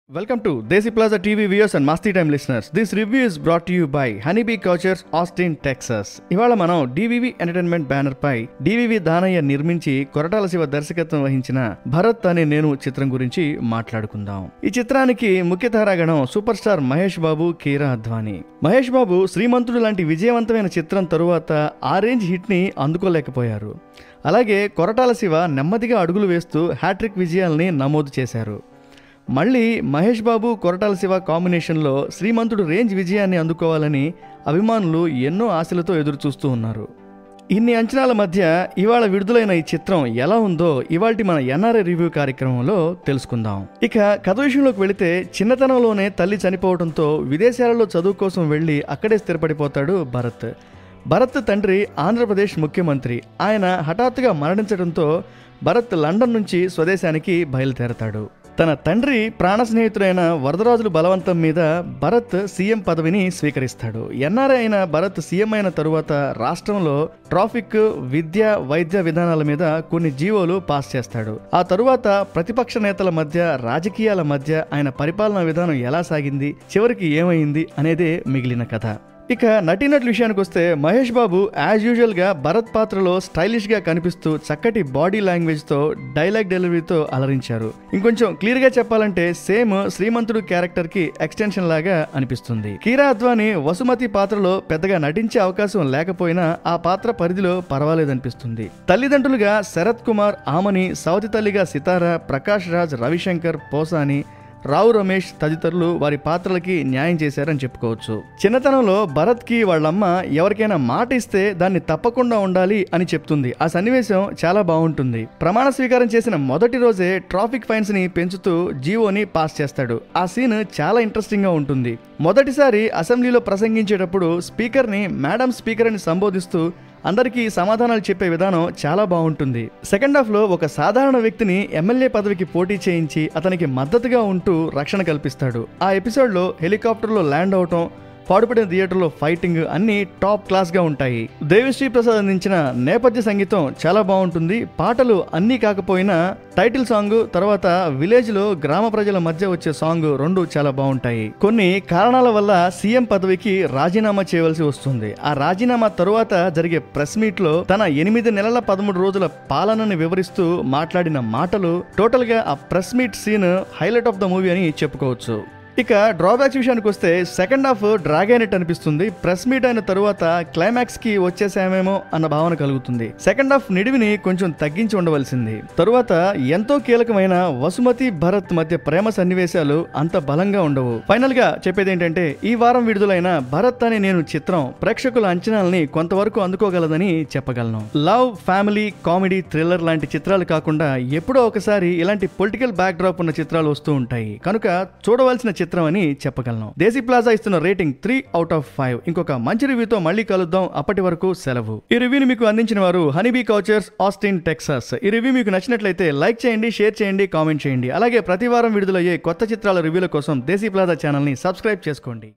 Welcome to Desi Plaza TV viewers and Masti Time listeners. This review is brought to you by Honeybee Couchers, Austin, Texas. ఇవాళ మనం DVV entertainment banner పై DVV Danayya నిర్మించి కొరటాల శివ దర్శకత్వం వహించిన భరత్ అనే నేను చిత్రం గురించి మాట్లాడుకుందాం ఈ చిత్రానికి ముఖ్య తారాగణం సూపర్ స్టార్ మహేష్ బాబు కీరా అద్వానీ మహేష్ బాబు శ్రీమంతుడు లాంటి విజయవంతమైన చిత్రం తరువాత ఆ రేంజ్ హిట్ ని అందుకోలేకపోయారు అలాగే కొరటాల శివ నెమ్మదిగా అడుగులు వేస్తూ హ్యాట్రిక్ విజయాల్ని నమోదు చేశారు మళ్ళీ మహేష్ బాబు కొరటాల శివ కాంబినేషన్లో శ్రీమంతుడు రేంజ్ విజయాన్ని అందుకోవాలని అభిమానులు ఎన్నో ఆశలతో ఎదురు చూస్తూ ఉన్నారు ఇన్ని అంచనాల మధ్య ఇవాళ విడుదలైన ఈ చిత్రం ఎలా ఉందో ఇవాల్టి మన ఎన్ఆర్ఐ రివ్యూ కార్యక్రమంలో తెలుసుకుందాం ఇక కథ విషయంలోకి వెళితే చిన్నతనంలోనే తల్లి చనిపోవడంతో విదేశాలలో చదువు కోసం వెళ్ళి అక్కడే స్థిరపడిపోతాడు భరత్ భరత్ తండ్రి ఆంధ్రప్రదేశ్ ముఖ్యమంత్రి ఆయన హఠాత్తుగా మరణించడంతో భరత్ లండన్ నుంచి స్వదేశానికి బయలుదేరతాడు తన తండ్రి ప్రాణ స్నేహితుడైన వరదరాజులు బలవంతం మీద భరత్ సీఎం పదవిని స్వీకరిస్తాడు ఎన్ఆర్ఐ అయిన భరత్ సీఎం అయిన తరువాత రాష్ట్రంలో ట్రాఫిక్ విద్య వైద్య విధానాల మీద కొన్ని జీవోలు పాస్ చేస్తాడు ఆ తరువాత ప్రతిపక్ష నేతల మధ్య రాజకీయాల మధ్య ఆయన పరిపాలనా విధానం ఎలా సాగింది చివరికి ఏమైంది అనేదే మిగిలిన కథ ఇక నటీనటుల విషయానికి వస్తే మహేష్ బాబు యాజ్ యూజువల్ గా భరత్ పాత్రలో స్టైలిష్ గా కనిపిస్తూ చక్కటి బాడీ లాంగ్వేజ్ తో డైలాగ్ డెలివరీతో అలరించారు ఇంకొంచెం క్లియర్ గా చెప్పాలంటే సేమ్ శ్రీమంతుడు క్యారెక్టర్ కి ఎక్స్టెన్షన్ లాగా అనిపిస్తుంది కీరా అద్వాని వసుమతి పాత్రలో పెద్దగా నటించే అవకాశం లేకపోయినా ఆ పాత్ర పరిధిలో పర్వాలేదనిపిస్తుంది తల్లిదండ్రులుగా శరత్ కుమార్ ఆమని సవతి తల్లిగా సితార ప్రకాష్ రాజ్ రవిశంకర్ పోసాని రావు రమేష్ తదితరులు వారి పాత్రలకి న్యాయం చేశారని చెప్పుకోవచ్చు చిన్నతనంలో భరత్ కి వాళ్ళమ్మ ఎవరికైనా మాట ఇస్తే దాన్ని తప్పకుండా ఉండాలి అని చెప్తుంది ఆ సన్నివేశం చాలా బాగుంటుంది ప్రమాణ స్వీకారం చేసిన మొదటి రోజే ట్రాఫిక్ ఫైన్స్ ని పెంచుతూ జీవోని పాస్ చేస్తాడు ఆ సీన్ చాలా ఇంట్రెస్టింగ్ గా ఉంటుంది మొదటిసారి అసెంబ్లీలో ప్రసంగించేటప్పుడు స్పీకర్ ని మేడం స్పీకర్ అని సంబోధిస్తూ అందరికీ సమాధానాలు చెప్పే విధానం చాలా బాగుంటుంది సెకండ్ హాఫ్ లో ఒక సాధారణ వ్యక్తిని ఎమ్మెల్యే పదవికి పోటీ చేయించి అతనికి మద్దతుగా ఉంటూ రక్షణ కల్పిస్తాడు ఆ ఎపిసోడ్ లో హెలికాప్టర్ లో ల్యాండ్ అవటం పాడుపడిన థియేటర్లో ఫైటింగ్ అన్ని టాప్ క్లాస్ గా ఉంటాయి దేవిశ్రీ ప్రసాద్ అందించిన నేపథ్య సంగీతం చాలా బాగుంటుంది పాటలు అన్నీ కాకపోయినా టైటిల్ సాంగ్ తర్వాత విలేజ్ లో గ్రామ ప్రజల మధ్య వచ్చే సాంగ్ రెండు చాలా బాగుంటాయి కొన్ని కారణాల వల్ల సీఎం పదవికి రాజీనామా చేయవలసి వస్తుంది ఆ రాజీనామా తరువాత జరిగే ప్రెస్ మీట్ లో తన ఎనిమిది నెలల పదమూడు రోజుల పాలనని వివరిస్తూ మాట్లాడిన మాటలు టోటల్ గా ఆ press meet scene highlight of the movie అని చెప్పుకోవచ్చు ఇక డ్రాబ్యాక్స్ విషయానికి వస్తే సెకండ్ హాఫ్ డ్రాగ్ అయినట్టు అనిపిస్తుంది ప్రెస్ మీట్ అయిన తరువాత క్లైమాక్స్ కి వచ్చేసామేమో అన్న భావన కలుగుతుంది సెకండ్ హాఫ్ నిడివిని కొంచెం తగ్గించి ఉండవలసింది తరువాత ఎంతో కీలకమైన వసుమతి భరత్ మధ్య ప్రేమ సన్నివేశాలు అంత బలంగా ఉండవు ఫైనల్ గా చెప్పేది ఏంటంటే ఈ వారం విడుదలైన భరత్ అనే నేను చిత్రం ప్రేక్షకుల అంచనాలని కొంతవరకు అందుకోగలదని చెప్పగలను లవ్ ఫ్యామిలీ కామెడీ థ్రిల్లర్ లాంటి చిత్రాలు కాకుండా ఎప్పుడో ఒకసారి ఇలాంటి పొలిటికల్ బ్యాక్ డ్రాప్ ఉన్న చిత్రాలు వస్తూ ఉంటాయి కనుక చూడవలసిన చిత్రం అని చెప్పగలను దేశీ ప్లాజా ఇస్తున్న rating three out of five ఇంకొక మంచి రివ్యూతో మళ్ళీ కలుద్దాం అప్పటి వరకు సెలవు ఈ రివ్యూని మీకు అందించిన వారు హనీబీ కౌచర్స్ ఆస్టిన్ టెక్సాస్ ఈ రివ్యూ మీకు నచ్చినట్లయితే లైక్ చేయండి షేర్ చేయండి కామెంట్ చేయండి అలాగే ప్రతి వారం విడుదలయ్యే కొత్త చిత్రాల రివ్యూల కోసం దేశీ ప్లాజా ఛానల్ ని సబ్స్క్రైబ్ చేసుకోండి